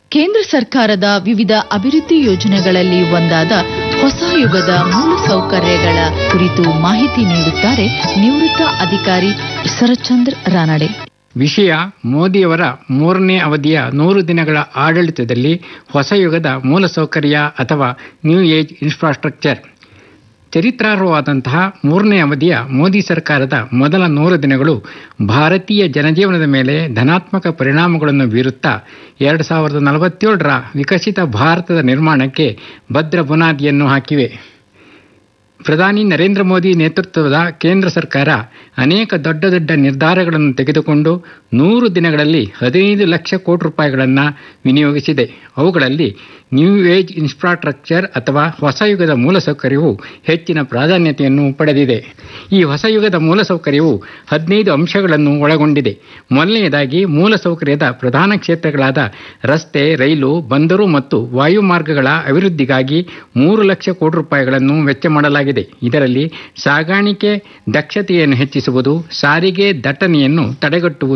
ಕೇಂದ್ರ ಸರ್ಕಾರದ ವಿವಿಧ ಅಭಿವೃದ್ಧಿ ಯೋಜನೆಗಳಲ್ಲಿ ಒಂದಾದ ಹೊಸ ಯುಗದ ಮೂಲಸೌಕರ್ಯಗಳ ಕುರಿತು ಮಾಹಿತಿ ನೀಡುತ್ತಾರೆ ನಿವೃತ್ತ ಅಧಿಕಾರಿ ಶರತ್ಚಂದ್ರ ರಾನಡೆ ವಿಷಯ ಮೋದಿಯವರ ಮೂರನೇ ಅವಧಿಯ ನೂರು ದಿನಗಳ ಆಡಳಿತದಲ್ಲಿ ಹೊಸ ಯುಗದ ಮೂಲಸೌಕರ್ಯ ಅಥವಾ ನ್ಯೂ ಏಜ್ ಇನ್ಫ್ರಾಸ್ಟ್ರಕ್ಚರ್ ಚರಿತ್ರಾರ್ಹವಾದಂತಹ ಮೂರನೇ ಅವಧಿಯ ಮೋದಿ ಸರ್ಕಾರದ ಮೊದಲ ನೂರು ದಿನಗಳು ಭಾರತೀಯ ಜನಜೀವನದ ಮೇಲೆ ಧನಾತ್ಮಕ ಪರಿಣಾಮಗಳನ್ನು ಬೀರುತ್ತಾ ಎರಡು ಸಾವಿರದ ನಲವತ್ತೇಳರ ವಿಕಸಿತ ಭಾರತದ ನಿರ್ಮಾಣಕ್ಕೆ ಭದ್ರ ಬುನಾದಿಯನ್ನು ಹಾಕಿವೆ ಪ್ರಧಾನಿ ನರೇಂದ್ರ ಮೋದಿ ನೇತೃತ್ವದ ಕೇಂದ್ರ ಸರ್ಕಾರ ಅನೇಕ ದೊಡ್ಡ ದೊಡ್ಡ ನಿರ್ಧಾರಗಳನ್ನು ತೆಗೆದುಕೊಂಡು ನೂರು ದಿನಗಳಲ್ಲಿ ಹದಿನೈದು ಲಕ್ಷ ಕೋಟಿ ರೂಪಾಯಿಗಳನ್ನು ವಿನಿಯೋಗಿಸಿದೆ ಅವುಗಳಲ್ಲಿ ನ್ಯೂ ಏಜ್ ಇನ್ಫ್ರಾಸ್ಟ್ರಕ್ಚರ್ ಅಥವಾ ಹೊಸ ಯುಗದ ಮೂಲಸೌಕರ್ಯವು ಹೆಚ್ಚಿನ ಪ್ರಾಧಾನ್ಯತೆಯನ್ನು ಪಡೆದಿದೆ ಈ ಹೊಸ ಯುಗದ ಮೂಲಸೌಕರ್ಯವು ಹದಿನೈದು ಅಂಶಗಳನ್ನು ಒಳಗೊಂಡಿದೆ ಮೊದಲನೆಯದಾಗಿ ಮೂಲಸೌಕರ್ಯದ ಪ್ರಧಾನ ಕ್ಷೇತ್ರಗಳಾದ ರಸ್ತೆ ರೈಲು ಬಂದರು ಮತ್ತು ವಾಯು ಮಾರ್ಗಗಳ ಅಭಿವೃದ್ಧಿಗಾಗಿ ಮೂರು ಲಕ್ಷ ಕೋಟಿ ರೂಪಾಯಿಗಳನ್ನು ವೆಚ್ಚ ಮಾಡಲಾಗಿದೆ ಇದರಲ್ಲಿ ಸಾಗಾಣಿಕೆ ದಕ್ಷತೆಯನ್ನು ಹೆಚ್ಚಿಸುವುದು ಸಾರಿಗೆ ದಟ್ಟಣೆಯನ್ನು ತಡೆಗಟ್ಟುವುದು